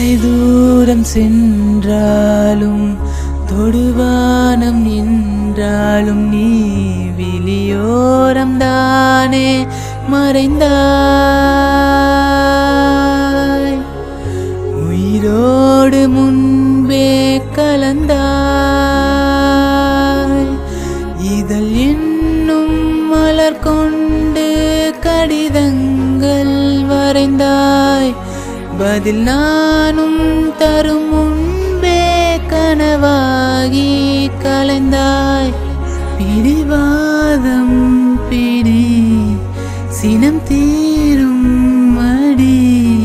தொலை தூரம் சென்றாலும் தொடுவானம் நின்றாலும் நீ விழியோரம் தானே மறைந்தாய் உயிரோடு முன்பே கலந்தாய் இதழ் என்னும் மலர் கொண்டு கடிதங்கள் வரைந்தாய் பதில் நானும் தரும் முன்பே கனவாகி கலைந்தாய் பிடிவாதம் பிடி சினம் தீரும் மடி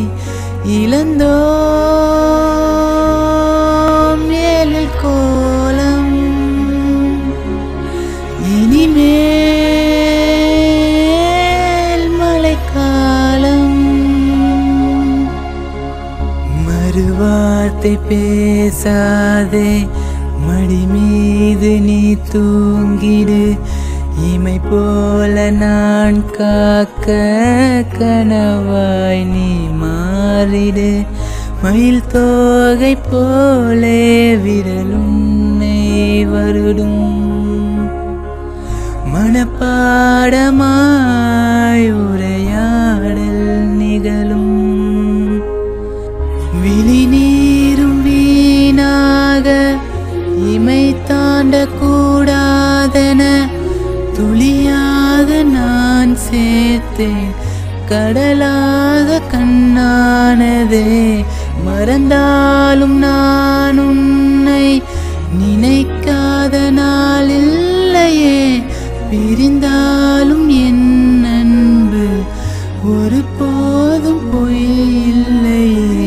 இழந்தோம் ஏழில் கோலம் இனிமேல் மழைக்காலம் மறுவார்த்தை பேசாதே மடி மீது நீ தூங்கிடு இமை போல நான் காக்க கனவாய் நீ மாறிடு மயில் தோகை போலே விரலுன்னை வருடும் மனப்பாடமாய் உரையாடல் நிகழும் விழி நீரும் வீணாக இமை தாண்ட கூடாதென துளியாக நான் சேர்த்தேன் கடலாக கண்ணானதே மறந்தாலும் நான் உன்னை நினைக்காத நாள் இல்லையே பிரிந்தாலும் என் அன்பு ஒரு போதும் பொய் இல்லையே